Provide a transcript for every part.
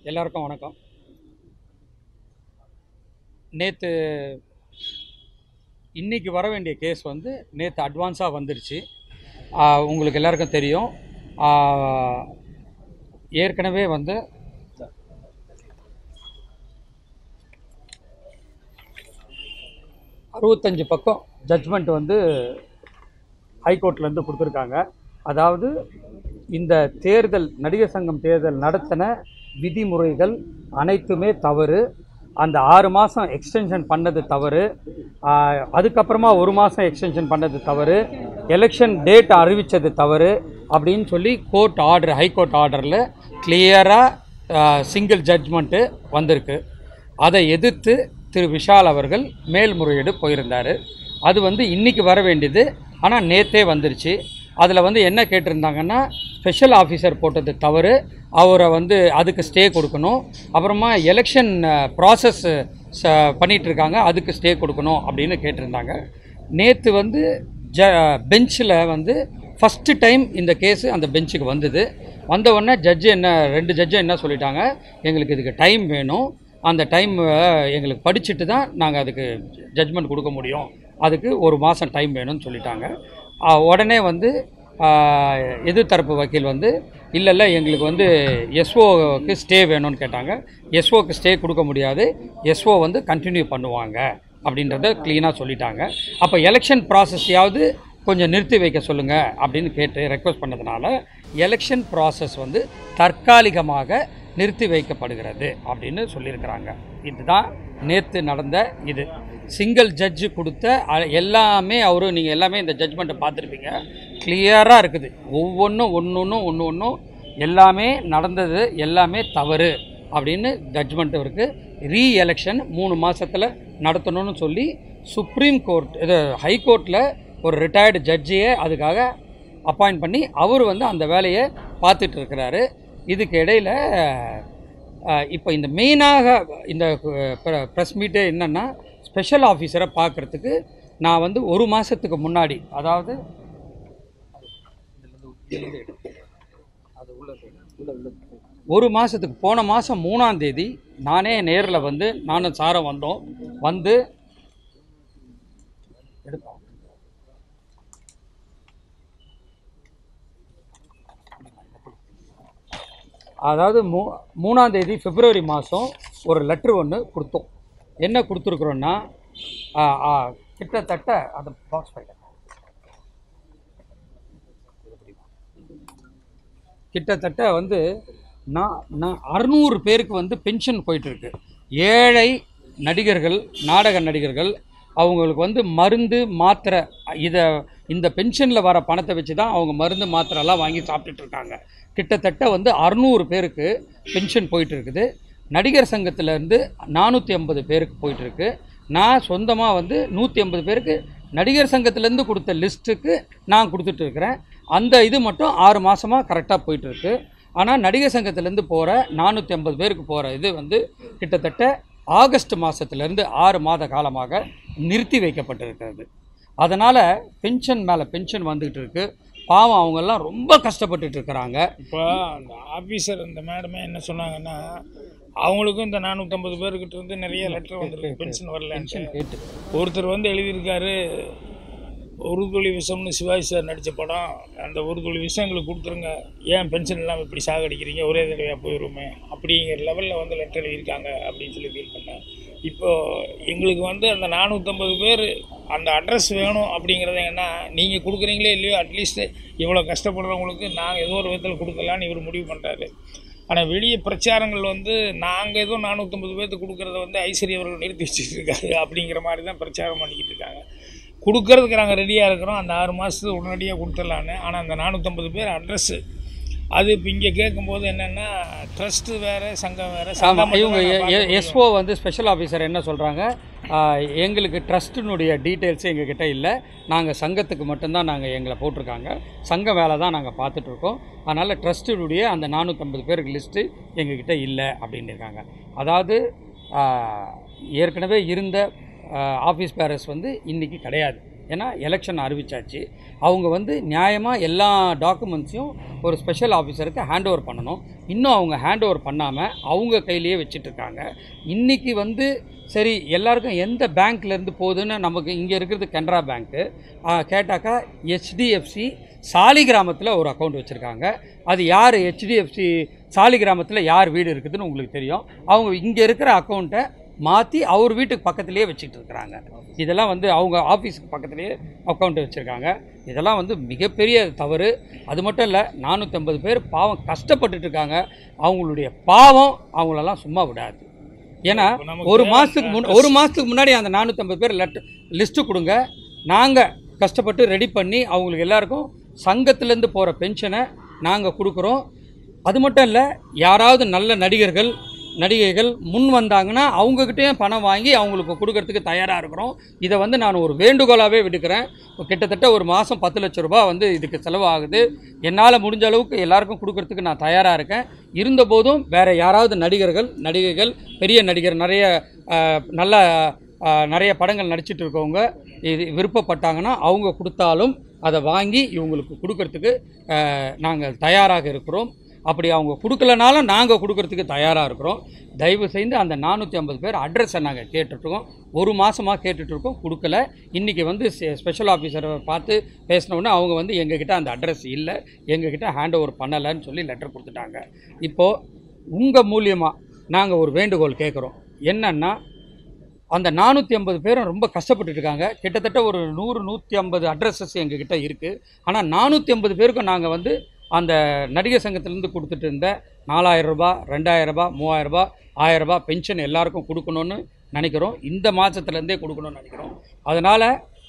எல்லாருக்கும் வணக்கம் நேற்று இன்னைக்கு வர வேண்டிய கேஸ் வந்து நேற்று அட்வான்ஸாக வந்துருச்சு ஆஹ் உங்களுக்கு எல்லாருக்கும் தெரியும் ஆஹ் ஏற்கனவே வந்து அறுபத்தஞ்சு பக்கம் ஜட்ஜ்மெண்ட் வந்து ஹைகோர்ட்லேருந்து கொடுத்துருக்காங்க அதாவது இந்த தேர்தல் நடிகர் சங்கம் தேர்தல் நடத்தின விதிமுறைகள் அனைத்துமே தவறு அந்த ஆறு மாதம் எக்ஸ்டென்ஷன் பண்ணது தவறு ஆஹ் அதுக்கப்புறமா ஒரு மாதம் எக்ஸ்டென்ஷன் பண்ணது தவறு எலெக்ஷன் டேட் அறிவித்தது தவறு அப்படின்னு சொல்லி கோர்ட் ஆர்டர் ஹைகோர்ட் ஆர்டரில் கிளியராக சிங்கிள் ஜட்ஜ்மெண்ட்டு வந்திருக்கு அதை எதிர்த்து திரு விஷால் அவர்கள் மேல்முறையீடு போயிருந்தார் அது வந்து இன்னைக்கு வர வேண்டியது ஆனால் நேத்தே வந்துருச்சு அதில் வந்து என்ன கேட்டிருந்தாங்கன்னா ஸ்பெஷல் ஆஃபீஸர் போட்டது தவறு அவரை வந்து அதுக்கு ஸ்டே கொடுக்கணும் அப்புறமா எலெக்ஷன் ப்ராசஸ் பண்ணிகிட்டு இருக்காங்க அதுக்கு ஸ்டே கொடுக்கணும் அப்படின்னு கேட்டிருந்தாங்க நேற்று வந்து ஜ பெஞ்சில் வந்து ஃபஸ்ட்டு டைம் இந்த கேஸு அந்த பெஞ்சுக்கு வந்தது வந்த உடனே ஜட்ஜு என்ன ரெண்டு ஜட்ஜு என்ன சொல்லிட்டாங்க எங்களுக்கு இதுக்கு டைம் வேணும் அந்த டைம் எங்களுக்கு படிச்சுட்டு தான் நாங்கள் அதுக்கு ஜட்ஜ்மெண்ட் கொடுக்க முடியும் அதுக்கு ஒரு மாதம் டைம் வேணும்னு சொல்லிட்டாங்க ஆ, உடனே வந்து ஆ, எதிர்த்தரப்பு வக்கீல் வந்து இல்லை இல்லை எங்களுக்கு வந்து எஸ்ஓக்கு ஸ்டே வேணும்னு கேட்டாங்க எஸ்ஓக்கு ஸ்டே கொடுக்க முடியாது எஸ்ஓ வந்து கண்டினியூ பண்ணுவாங்க அப்படின்றத க்ளீனாக சொல்லிட்டாங்க அப்போ எலெக்ஷன் ப்ராசஸையாவது கொஞ்சம் நிறுத்தி வைக்க சொல்லுங்கள் அப்படின்னு கேட்டு ரெக்வஸ்ட் பண்ணதுனால எலெக்ஷன் ப்ராசஸ் வந்து தற்காலிகமாக நிறுத்தி வைக்கப்படுகிறது அப்படின்னு சொல்லியிருக்கிறாங்க இதுதான் நேற்று நடந்த இது சிங்கிள் ஜட்ஜு கொடுத்த அ- எல்லாமே அவரு நீங்கள் எல்லாமே இந்த ஜட்ஜ்மெண்ட்டை பார்த்துருப்பீங்க கிளியராக இருக்குது ஒவ்வொன்றும் ஒன்று ஒன்றும் ஒன்று ஒன்றும் எல்லாமே நடந்தது எல்லாமே தவறு அப்படின்னு ஜட்ஜ்மெண்ட் இருக்குது ரீ எலெக்ஷன் மூணு மாதத்தில் நடத்தணும்னு சொல்லி சுப்ரீம் கோர்ட் இது ஹைகோர்ட்டில் ஒரு ரிட்டையர்டு ஜட்ஜியே அதுக்காக அப்பாயிண்ட் பண்ணி அவர் வந்து அந்த வேலையை பார்த்துட்டு இருக்கிறாரு இதுக்கு இடையில் இப்போ இந்த மெயினாக இந்த ப்ரெஸ் மீட்டே என்னென்னா ஸ்பெஷல் ஆஃபீஸரை பார்க்குறதுக்கு நான் வந்து ஒரு மாதத்துக்கு முன்னாடி அதாவது ஒரு மாதத்துக்கு போன மாதம் மூணாம் தேதி நானே நேரில் வந்து நானும் சாரம் வந்தோம் வந்து எடுப்போம் அதாவது மூ மூணாம் தேதி பிப்ரவரி மாதம் ஒரு லெட்ரு ஒன்று கொடுத்தோம் என்ன கொடுத்துருக்குறோன்னா ஆ, ஆ, கிட்டத்தட்ட அந்த பாக்ஸ் ஃபைல் கிட்டத்தட்ட வந்து நான் நான் அறுநூறு பேருக்கு வந்து பென்ஷன் போயிட்டுருக்கு ஏழை நடிகர்கள் நாடக நடிகர்கள் அவங்களுக்கு வந்து மருந்து மாத்திரை இதை இந்த பென்ஷனில் வர பணத்தை வச்சு தான் அவங்க மருந்து மாத்திரைலாம் வாங்கி சாப்பிட்டுட்டு இருக்காங்க கிட்டத்தட்ட வந்து அறுநூறு பேருக்கு பென்ஷன் போயிட்டு இருக்குது நடிகர் சங்கத்திலேருந்து நானூற்றி ஐம்பது பேருக்கு போயிட்டுருக்கு நான் சொந்தமாக வந்து நூற்றி ஐம்பது பேருக்கு நடிகர் சங்கத்திலேருந்து கொடுத்த லிஸ்ட்டுக்கு நான் கொடுத்துட்டு இருக்கிறேன் அந்த இது மட்டும் ஆறு மாதமாக கரெக்டாக போயிட்டுருக்கு ஆனால் நடிகர் சங்கத்திலேருந்து போகிற நானூற்றி ஐம்பது பேருக்கு போகிற இது வந்து கிட்டத்தட்ட ஆகஸ்ட் மாதத்துலேருந்து ஆறு மாத காலமாக நிறுத்தி வைக்கப்பட்டிருக்கிறது அதனால் பென்ஷன் மேலே பென்ஷன் வந்துக்கிட்டு இருக்கு பாவம் அவங்கெல்லாம் ரொம்ப கஷ்டப்பட்டுட்டு இருக்கிறாங்க இப்போ அந்த ஆஃபீஸர் இந்த மேடமே என்ன சொன்னாங்கன்னா அவங்களுக்கும் இந்த நானூற்றம்பது பேர்கிட்ட இருந்து நிறைய லெட்டர் வந்திருக்கு பென்ஷன் வரலன்ட்டு கேட்டு ஒருத்தர் வந்து எழுதியிருக்காரு ஒரு துளி விஷம்னு சிவாஜி சார் நடித்த படம் அந்த ஒரு துளி விஷம் எங்களுக்கு கொடுத்துருங்க ஏன் பென்ஷன் இல்லாமல் இப்படி சாகடிக்கிறீங்க ஒரே தடவையாக போயிடுமே அப்படிங்கிற லெவலில் வந்து லெட்டர் எழுதியிருக்காங்க அப்படின்னு சொல்லி ஃபீல் பண்ணேன் இப்போது எங்களுக்கு வந்து அந்த நானூற்றம்பது பேர் அந்த அட்ரஸ் வேணும் அப்படிங்கிறது என்ன நீங்கள் கொடுக்குறீங்களே இல்லையோ அட்லீஸ்ட் இவ்வளோ கஷ்டப்படுறவங்களுக்கு நாங்கள் ஏதோ ஒரு விதத்தில் கொடுக்கலான்னு இவர் முடிவு பண்ணுறாரு ஆனால் வெளியே பிரச்சாரங்கள் வந்து நாங்கள் ஏதோ நானூற்றம்பது பேர்த்துக்கு கொடுக்குறத வந்து ஐஸ்வர்யா அவர்கள் நிறுத்தி வச்சுட்டு இருக்காரு அப்படிங்கிற மாதிரி தான் பிரச்சாரம் பண்ணிக்கிட்டு இருக்காங்க கொடுக்கறதுக்கு நாங்கள் ரெடியாக இருக்கிறோம் அந்த ஆறு மாதத்துக்கு உடனடியாக கொடுத்துடலான்னு ஆனால் அந்த நானூற்றம்பது பேர் அட்ரஸ்ஸு அது இப்போ இங்கே கேட்கும்போது என்னென்னா ட்ரஸ்ட்டு வேறு சங்கம் வேறு ஆமாம் இவங்க எஸ்ஓ வந்து ஸ்பெஷல் ஆஃபீஸர் என்ன சொல்கிறாங்க எங்களுக்கு ட்ரஸ்ட்டினுடைய டீட்டெயில்ஸ் எங்ககிட்ட இல்லை நாங்கள் சங்கத்துக்கு மட்டும்தான் நாங்கள் எங்களை போட்டிருக்காங்க சங்க வேலை தான் நாங்கள் பார்த்துட்ருக்கோம் அதனால் ட்ரஸ்ட்டினுடைய அந்த நானூற்றம்பது பேருக்கு லிஸ்ட்டு எங்ககிட்ட இல்லை அப்படின்னு இருக்காங்க அதாவது ஆ, ஏற்கனவே இருந்த ஆஃபீஸ் பேரஸ் வந்து இன்றைக்கி கிடையாது ஏன்னா எலெக்ஷன் அறிவிச்சாச்சு அவங்க வந்து நியாயமாக எல்லா டாக்குமெண்ட்ஸையும் ஒரு ஸ்பெஷல் ஆஃபீஸருக்கு ஹேண்ட் ஓவர் பண்ணணும் இன்னும் அவங்க ஹேண்ட் ஓவர் பண்ணாமல் அவங்க கையிலேயே வச்சுட்டு இருக்காங்க இன்றைக்கி வந்து சரி எல்லாருக்கும் எந்த பேங்க்லேருந்து போகுதுன்னு நமக்கு இங்கே இருக்கிறது கனரா பேங்க்கு கேட்டாக்கா ஹெச்டிஎஃப்சி சாலிகிராமத்தில் ஒரு அக்கௌண்ட் வச்சுருக்காங்க அது யார் ஹெச்டிஎஃப்சி சாலிகிராமத்தில் யார் வீடு இருக்குதுன்னு உங்களுக்கு தெரியும் அவங்க இங்கே இருக்கிற அக்கௌண்ட்டை மாற்றி அவர் வீட்டுக்கு பக்கத்துலேயே வச்சுட்டு இருக்கிறாங்க இதெல்லாம் வந்து அவங்க ஆஃபீஸுக்கு பக்கத்துலேயே அக்கௌண்ட் வச்சுருக்காங்க இதெல்லாம் வந்து மிகப்பெரிய தவறு அது மட்டும் இல்லை நானூற்றம்பது பேர் பாவம் கஷ்டப்பட்டுட்டு இருக்காங்க அவங்களுடைய பாவம் அவங்களெல்லாம் சும்மா விடாது ஏன்னா இப்ப நமக்கு ஒரு தேவை மாதத்துக்கு முன் ஒரு மாதத்துக்கு முன்னாடி அந்த நானூற்றம்பது பேர் லெட்டர் லிஸ்ட்டு கொடுங்க நாங்கள் கஷ்டப்பட்டு ரெடி பண்ணி அவங்களுக்கு எல்லாருக்கும் சங்கத்திலேருந்து போகிற பென்ஷனை நாங்கள் கொடுக்குறோம் அது மட்டும் இல்லை யாராவது நல்ல நடிகர்கள் நடிகைகள் முன் வந்தாங்கன்னா அவங்கக்கிட்டேயும் பணம் வாங்கி அவங்களுக்கு கொடுக்கறதுக்கு தயாராக இருக்கிறோம் இதை வந்து நான் ஒரு வேண்டுகோளாகவே விடுக்கிறேன் இப்போ கிட்டத்தட்ட ஒரு மாதம் பத்து லட்ச ரூபாய் வந்து இதுக்கு செலவாகுது என்னால் முடிஞ்ச அளவுக்கு எல்லாருக்கும் கொடுக்கறதுக்கு நான் தயாராக இருக்கேன் இருந்தபோதும் வேறு யாராவது நடிகர்கள் நடிகைகள் பெரிய நடிகர் நிறைய அஹ், நல்ல அஹ், நிறைய படங்கள் நடிச்சிட்டு இருக்கவங்க இது விருப்பப்பட்டாங்கன்னா அவங்க கொடுத்தாலும் அதை வாங்கி இவங்களுக்கு கொடுக்கறதுக்கு நாங்கள் தயாராக இருக்கிறோம் அப்படி அவங்க கொடுக்கலனாலும் நாங்கள் கொடுக்கறதுக்கு தயாராக இருக்கிறோம் தயவு செய்து அந்த நானூற்றி ஐம்பது பேர் அட்ரஸை நாங்கள் கேட்டுட்ருக்கோம் ஒரு மாதமாக கேட்டுட்ருக்கோம் கொடுக்கல இன்றைக்கி வந்து ஸ்பெஷல் ஆஃபீஸரை பார்த்து பேசினோடனே அவங்க வந்து எங்ககிட்ட அந்த அட்ரஸ் இல்லை எங்ககிட்ட ஹேண்ட் ஓவர் பண்ணலைன்னு சொல்லி லெட்டர் கொடுத்துட்டாங்க இப்போது உங்கள் மூலியமாக நாங்கள் ஒரு வேண்டுகோள் கேட்குறோம் என்னன்னா அந்த நானூற்றி ஐம்பது பேரும் ரொம்ப கஷ்டப்பட்டுட்டு இருக்காங்க கிட்டத்தட்ட ஒரு நூறு நூற்றி ஐம்பது அட்ரஸஸ் எங்ககிட்ட இருக்குது ஆனால் நானூற்றி ஐம்பது பேருக்கும் நாங்கள் வந்து அந்த நடிகர் சங்கத்திலேருந்து கொடுத்துட்டு இருந்த நாலாயிரம் ரூபாய் ரெண்டாயிரம் ரூபாய் மூவாயிரம் ரூபாய் ஆயிரம் ரூபாய் பென்ஷன் எல்லாருக்கும் கொடுக்கணும்னு நினைக்கிறோம் இந்த மாதத்துலேருந்தே கொடுக்கணும்னு நினைக்கிறோம் அதனால்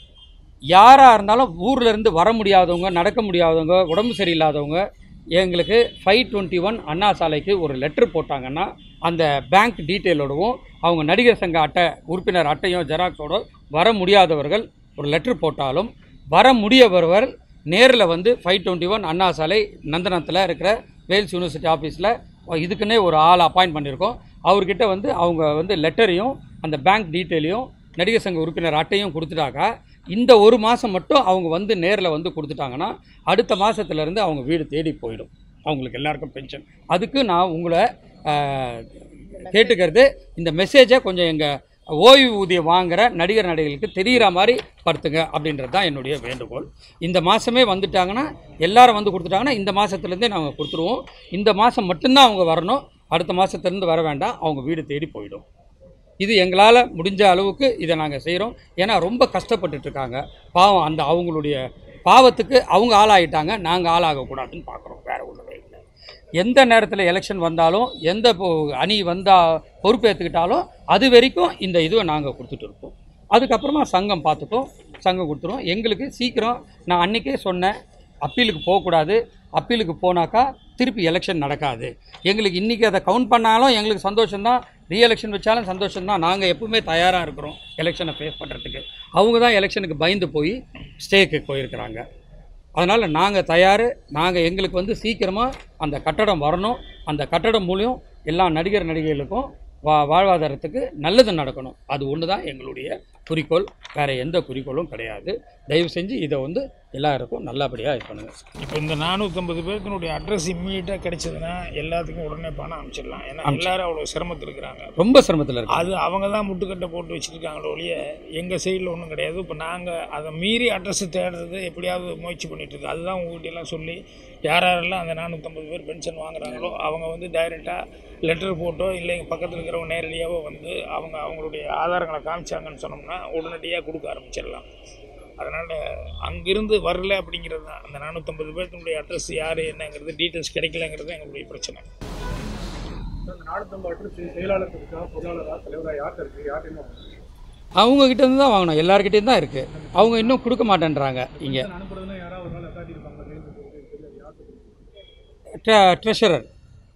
யாராக இருந்தாலும் ஊர்ல இருந்து வர முடியாதவங்க நடக்க முடியாதவங்க உடம்பு சரியில்லாதவங்க எங்களுக்கு ஃபைவ் டுவெண்ட்டி ஒன் அண்ணா சாலைக்கு ஒரு லெட்டர் போட்டாங்கன்னா அந்த பேங்க் டீட்டெயிலோடவும் அவங்க நடிகர் சங்க அட்டை உறுப்பினர் அட்டையும் ஜெராக்ஸோட வர முடியாதவர்கள் ஒரு லெட்டர் போட்டாலும் வர முடியவர்கள் நேரில் வந்து ஃபைவ் டுவெண்ட்டி ஒன் அண்ணா சாலை நந்தனத்தில் இருக்கிற வேல்ஸ் யூனிவர்சிட்டி ஆஃபீஸில் இதுக்குன்னே ஒரு ஆள் அப்பாயிண்ட் பண்ணியிருக்கோம் அவர்கிட்ட வந்து அவங்க வந்து லெட்டரையும் அந்த பேங்க் டீட்டெயிலையும் நடிகர் சங்க உறுப்பினர் அட்டையும் கொடுத்துட்டாக்கா இந்த ஒரு மாதம் மட்டும் அவங்க வந்து நேரில் வந்து கொடுத்துட்டாங்கன்னா அடுத்த மாதத்துலேருந்து அவங்க வீடு தேடி போயிடும் அவங்களுக்கு எல்லாருக்கும் பென்ஷன் அதுக்கு நான் உங்களை ஆஹ், கேட்டுக்கிறது இந்த மெசேஜை கொஞ்சம் எங்கள் ஓய்வூதியம் வாங்குற நடிகர் நடிகைகளுக்கு தெரிகிற மாதிரி படுத்துங்க அப்படின்றது தான் என்னுடைய வேண்டுகோள் இந்த மாதமே வந்துட்டாங்கன்னா எல்லாரும் வந்து கொடுத்துட்டாங்கன்னா இந்த மாதத்துலேருந்தே நாங்கள் கொடுத்துருவோம் இந்த மாதம் மட்டும்தான் அவங்க வரணும் அடுத்த மாதத்துலேருந்து வர வேண்டாம் அவங்க வீடு தேடி போயிடும் இது எங்களால் முடிஞ்ச அளவுக்கு இதை நாங்கள் செய்கிறோம் ஏன்னா ரொம்ப கஷ்டப்பட்டுட்டு இருக்காங்க பாவம் அந்த அவங்களுடைய பாவத்துக்கு அவங்க ஆளாயிட்டாங்க நாங்கள் ஆளாகக்கூடாதுன்னு பார்க்குறோம் வேறு ஒன்றுமே இல்லை எந்த நேரத்தில் எலெக்ஷன் வந்தாலும் எந்த பொ- அணி வந்தால் பொறுப்பேற்றுக்கிட்டாலும் அது வரைக்கும் இந்த இதுவை நாங்கள் கொடுத்துட்டு இருப்போம் அதுக்கப்புறமா சங்கம் பார்த்துட்டோம் சங்கம் கொடுத்துரும் எங்களுக்கு சீக்கிரம் நான் அன்றைக்கே சொன்னேன் அப்பீலுக்கு போகக்கூடாது அப்பீலுக்கு போனாக்கா திருப்பி எலெக்ஷன் நடக்காது எங்களுக்கு இன்றைக்கி அதை கவுண்ட் பண்ணாலும் எங்களுக்கு சந்தோஷம்தான் ரீஎலெக்ஷன் வச்சாலும் சந்தோஷம்தான் நாங்கள் எப்பவுமே தயாராக இருக்கிறோம் எலெக்ஷனை ஃபேஸ் பண்ணுறதுக்கு அவங்க தான் எலெக்ஷனுக்கு பயந்து போய் ஸ்டேக்கு போயிருக்கிறாங்க அதனால் நாங்கள் தயார் நாங்கள் எங்களுக்கு வந்து சீக்கிரமாக அந்த கட்டடம் வரணும் அந்த கட்டடம் மூலியம் எல்லா நடிகர் நடிகைகளுக்கும் வா வாழ்வாதாரத்துக்கு நல்லது நடக்கணும் அது ஒன்று தான் எங்களுடைய குறிக்கோள் வேறு எந்த குறிக்கோளும் கிடையாது தயவு செஞ்சு இதை வந்து எல்லாருக்கும் நல்லபடியாக இது பண்ணுங்கள் இப்போ இந்த நானூற்றம்பது பேருக்குனுடைய அட்ரஸ் இம்மீடியட்டாக கிடைச்சதுன்னா எல்லாத்துக்கும் உடனே பணம் அனுப்பிச்சிடலாம் ஏன்னா எல்லாரும் அவ்வளோ சிரமத்தில் இருக்கிறாங்க ரொம்ப சிரமத்தில் இருக்கு அது அவங்க தான் முட்டுக்கட்டை போட்டு வச்சுருக்காங்களோ ஒழிய எங்கள் சைடில் ஒன்றும் கிடையாது இப்போ நாங்கள் அதை மீறி அட்ரஸ் தேடுறது எப்படியாவது முயற்சி பண்ணிட்டு இருக்கோம் அதுதான் உங்ககிட்ட எல்லாம் சொல்லி யார் யாரெல்லாம் அந்த நானூற்றம்பது பேர் பென்ஷன் வாங்குறாங்களோ அவங்க வந்து டைரெக்டாக லெட்டர் போட்டோ இல்லை இங்கே பக்கத்தில் இருக்கிறவங்க நேரடியாகவோ வந்து அவங்க அவங்களுடைய ஆதாரங்களை காமிச்சாங்கன்னு சொன்னோம்னா உடனடியாக கொடுக்க ஆரம்பிச்சிடலாம் அதனால் அங்கிருந்து வரல அப்படிங்கிறது தான் அந்த நானூற்றம்பது பேர்த்தினுடைய அட்ரஸ் யார் என்னங்கிறது டீட்டெயில்ஸ் கிடைக்கலங்கிறது எங்களுடைய பிரச்சனை இந்த நானூற்றம்பது அட்ரஸ் செயலாளர் இருக்கா பொருளாளரா தலைவரா யார்கிட்ட இருக்கு யார்கிட்ட அவங்க கிட்ட இருந்து தான் வாங்கணும் எல்லார்கிட்டயும் தான் இருக்குது அவங்க இன்னும் கொடுக்க மாட்டேன்றாங்க இங்கே அனுப்புறதுன்னா யாராவது ஒரு நாள் அத்தாட்டி இருப்பாங்க கையில் தெரியல யார்கிட்ட ட்ரெஷரர்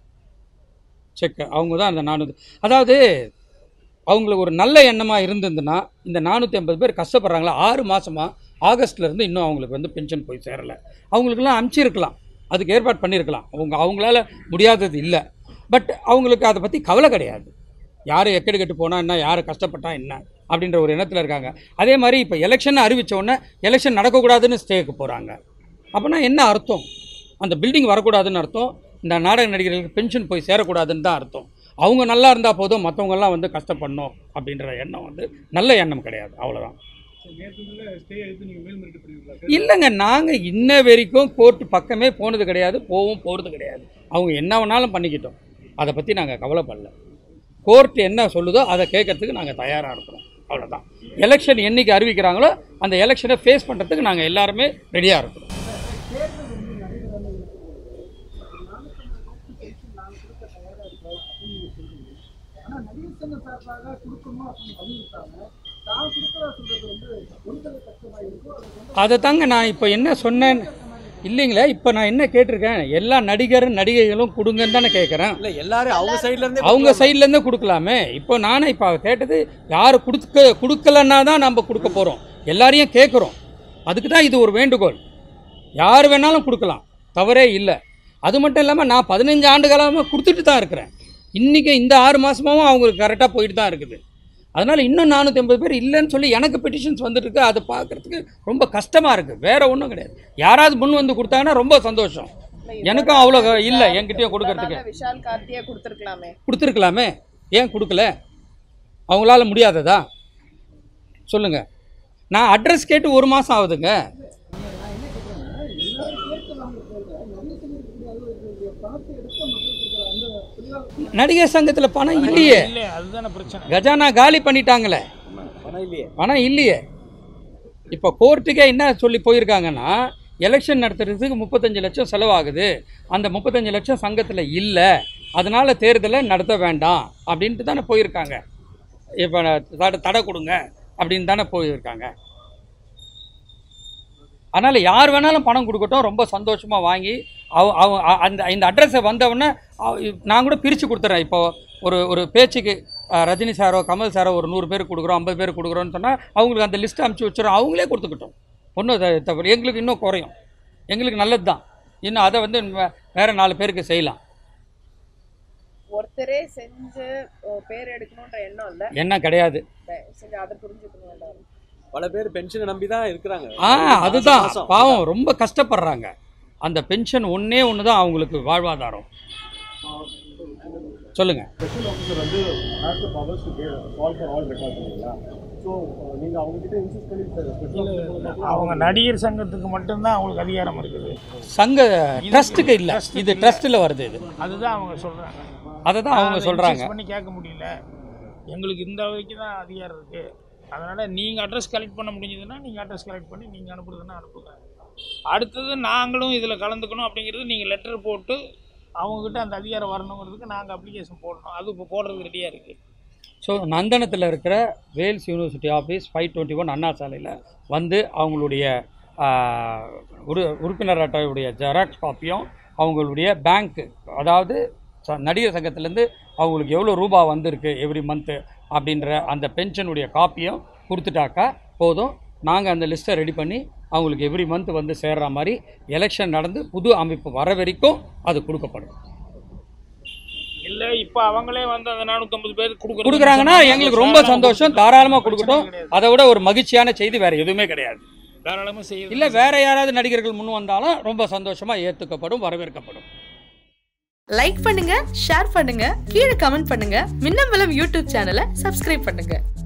செக் அவங்க தான் அந்த நானூறு அதாவது அவங்களுக்கு ஒரு நல்ல எண்ணமாக இருந்ததுன்னா இந்த நானூற்றி ஐம்பது பேர் கஷ்டப்படுறாங்களா ஆறு மாதமாக ஆகஸ்ட்லேருந்து இன்னும் அவங்களுக்கு வந்து பென்ஷன் போய் சேரலை அவங்களுக்கெல்லாம் அனுப்பிச்சிருக்கலாம் அதுக்கு ஏற்பாடு பண்ணியிருக்கலாம் அவங்க அவங்களால முடியாதது இல்லை பட் அவங்களுக்கு அதை பற்றி கவலை கிடையாது யார் எக்கெடு கெட்டு போனால் என்ன யார் கஷ்டப்பட்டா என்ன அப்படின்ற ஒரு எண்ணத்தில் இருக்காங்க அதே மாதிரி இப்போ எலெக்ஷன் அறிவிச்ச உடனே எலெக்ஷன் நடக்கக்கூடாதுன்னு ஸ்டேக்கு போகிறாங்க அப்படின்னா என்ன அர்த்தம் அந்த பில்டிங் வரக்கூடாதுன்னு அர்த்தம் இந்த நாடக நடிகர்களுக்கு பென்ஷன் போய் சேரக்கூடாதுன்னு தான் அர்த்தம் அவங்க நல்லா இருந்தால் போதும் மற்றவங்கெல்லாம் வந்து கஷ்டப்படணும் அப்படின்ற எண்ணம் வந்து நல்ல எண்ணம் கிடையாது அவ்வளோதான் நேற்று ஸ்டே எடுத்து நீங்கள் மேல்முறையீட்டு பண்ணுவீங்களா இல்லைங்க நாங்கள் இன்ன வரைக்கும் கோர்ட்டு பக்கமே போனது கிடையாது போவும் போகிறது கிடையாது அவங்க என்ன வேணாலும் பண்ணிக்கிட்டோம் அதை பற்றி நாங்கள் கவலைப்படல கோர்ட் என்ன சொல்லுதோ அதை கேட்கறதுக்கு நாங்கள் தயாராக இருக்கிறோம் அவ்வளோதான் எலெக்ஷன் என்னைக்கு அறிவிக்கிறாங்களோ அந்த எலெக்ஷனை ஃபேஸ் பண்ணுறதுக்கு நாங்கள் எல்லாருமே ரெடியாக இருக்கிறோம் அதை தாங்க நான் இப்போ என்ன சொன்னேன் இல்லைங்களே இப்போ நான் என்ன கேட்டிருக்கேன் எல்லா நடிகரும் நடிகைகளும் கொடுங்கன்னு தானே கேட்குறேன் இல்ல எல்லாரும் அவங்க சைடுல இருந்தே அவங்க சைட்லேருந்து கொடுக்கலாமே இப்போ நானே இப்போ கேட்டது யார் கொடுக்க கொடுக்கலன்னா தான் நம்ம கொடுக்க போகிறோம் எல்லாரையும் கேட்குறோம் அதுக்கு தான் இது ஒரு வேண்டுகோள் யார் வேணாலும் கொடுக்கலாம் தவறே இல்லை அது மட்டும் இல்லாமல் நான் பதினஞ்சு ஆண்டு காலமாக கொடுத்துட்டு தான் இருக்கிறேன் இன்றைக்கி இந்த ஆறு மாதமாகவும் அவங்களுக்கு கரெக்டாக போயிட்டு தான் இருக்குது அதனால் இன்னும் நானூற்றி ஐம்பது பேர் இல்லைன்னு சொல்லி எனக்கு பெட்டிஷன்ஸ் வந்துட்டு இருக்கு அதை பார்க்குறதுக்கு ரொம்ப கஷ்டமாக இருக்குது வேற ஒன்றும் கிடையாது யாராவது முன் வந்து கொடுத்தாங்கன்னா ரொம்ப சந்தோஷம் எனக்கும் அவ்வளோ இல்லை என்கிட்டயும் கொடுக்கறதுக்கு அதனால விஷால் கார்த்தியா கொடுத்துருக்கலாமே கொடுத்துருக்கலாமே ஏன் கொடுக்கல அவங்களால முடியாததா சொல்லுங்க நான் அட்ரஸ் கேட்டு ஒரு மாதம் ஆகுதுங்க நடிகர் சங்கத்தில் பணம் இல்லையே இல்லை அதுதானே பிரச்சனை கஜானா காலி பண்ணிட்டாங்களே பணம் இல்லையே பணம் இல்லையே இப்போ கோர்ட்டுக்கே என்ன சொல்லி போயிருக்காங்கன்னா எலெக்ஷன் நடத்துறதுக்கு முப்பத்தஞ்சு லட்சம் செலவாகுது அந்த முப்பத்தஞ்சு லட்சம் சங்கத்தில் இல்லை அதனால தேர்தலை நடத்த வேண்டாம் அப்படின்ட்டு தானே போயிருக்காங்க இப்போ தடை தடை கொடுங்க அப்படின்னு தானே போயிருக்காங்க அதனால் யார் வேணாலும் பணம் கொடுக்கட்டும் ரொம்ப சந்தோஷமாக வாங்கி அவ அவ அ- அந்த இந்த அட்ரஸை வந்தவுடனே அவ- நான் கூட பிரித்து கொடுத்துட்றேன் இப்போ ஒரு ஒரு பேச்சுக்கு அஹ், ரஜினி சாரோ கமல் சாரோ ஒரு நூறு பேர் கொடுக்குறோம் ஐம்பது பேர் கொடுக்குறோன்னு சொன்னால் அவங்களுக்கு அந்த லிஸ்ட்டை அனுப்பிச்சி வச்சிடும் அவங்களே கொடுத்துக்கிட்டோம் ஒன்றும் தவிர எங்களுக்கு இன்னும் குறையும் எங்களுக்கு நல்லது தான் இன்னும் அதை வந்து வே- வேற நாலு பேருக்கு செய்யலாம் ஒருத்தரே செஞ்சு ஓ, பேர் எடுக்கணுன்ற எண்ணம் இல்ல என்ன கிடையாது தயவு செஞ்சு அதை புரிஞ்சுக்கணும் எல்லாரும் பல பேர் பென்ஷனை நம்பி தான் இருக்கிறாங்க ஆ அதுதான் மாசம் மாசம். பாவம் ரொம்ப கஷ்டப்படுறாங்க அந்த பென்ஷன் ஒன்றே ஒன்று தான் அவங்களுக்கு வாழ்வாதாரம் சொல்லுங்கள் ஸ்பெஷல் ஆஃபீஸர் வந்து has the powers to call for all record இல்லைங்களா ஸோ நீங்கள் அவங்க கிட்ட இன்சிஸ்ட் பண்ணி ஸ்பெஷல் அவங்க நடிகர் சங்கத்துக்கு மட்டும்தான் அவங்களுக்கு அதிகாரம் இருக்குது சங்க ட்ரஸ்ட்டுக்கு இல்லை இது ட்ரஸ்ட்டில் வருது இது அதுதான் அவங்க சொல்கிறாங்க அதை தான் அவங்க சொல்கிறாங்க பண்ணி கேட்க முடியல எங்களுக்கு இந்த வரைக்கும் தான் அதிகாரம் இருக்குது அதனால் நீங்கள் அட்ரஸ் கலெக்ட் பண்ண முடிஞ்சதுன்னா நீங்கள் அட்ரஸ் கலெக்ட் பண்ணி நீங்கள் அனுப்புறதுன்னா அனுப்புங்க அடுத்தது நாங்களும் இதில் கலந்துக்கணும் அப்படிங்கிறது நீங்கள் லெட்டர் போட்டு அவங்கக்கிட்ட அந்த அதிகாரம் வரணுங்கிறதுக்கு நாங்கள் அப்ளிகேஷன் போடணும் அது இப்போ போடுறது ரெடியாக இருக்குது ஸோ நந்தனத்தில் இருக்கிற Vels university office five twenty one Anna சாலையில் வந்து அவங்களுடைய ஆ, உறு உறுப்பினர் அட்டையுடைய ஜெராக்ஸ் காப்பியும் அவங்களுடைய பேங்க்கு அதாவது ச- நடிகர் சங்கத்திலேருந்து அவங்களுக்கு எவ்வளோ ரூபா வந்திருக்கு எவ்ரி மந்த்து அப்படின்ற அந்த பென்ஷனுடைய காப்பியும் கொடுத்துட்டாக்கா போதும் நாங்கள் அந்த லிஸ்ட்டை ரெடி பண்ணி அவங்களுக்கு எவ்ரி மந்த் வந்து சேர்ற மாதிரி எலெக்ஷன் நடந்து புது அமைப்பு வர வரைக்கும் அது கொடுக்கப்படும் இல்லை இப்போ அவங்களே வந்து அந்த நானூற்றம்பது பேர் கொடுக்குறது கொடுக்குறாங்கன்னா எங்களுக்கு ரொம்ப சந்தோஷம் தாராளமாக கொடுக்கட்டும் அதை விட ஒரு மகிழ்ச்சியான செய்தி வேறு எதுவுமே கிடையாது தாராளமாக செய்ய இல்லை வேற யாராவது நடிகர்கள் முன் வந்தாலும் ரொம்ப சந்தோஷமாக ஏற்றுக்கப்படும் வரவேற்கப்படும் லைக் பண்ணுங்க ஷேர் பண்ணுங்க கீழே கமெண்ட் பண்ணுங்க மின்னம்பலம் யூடியூப் சேனலை சப்ஸ்கிரைப் பண்ணுங்க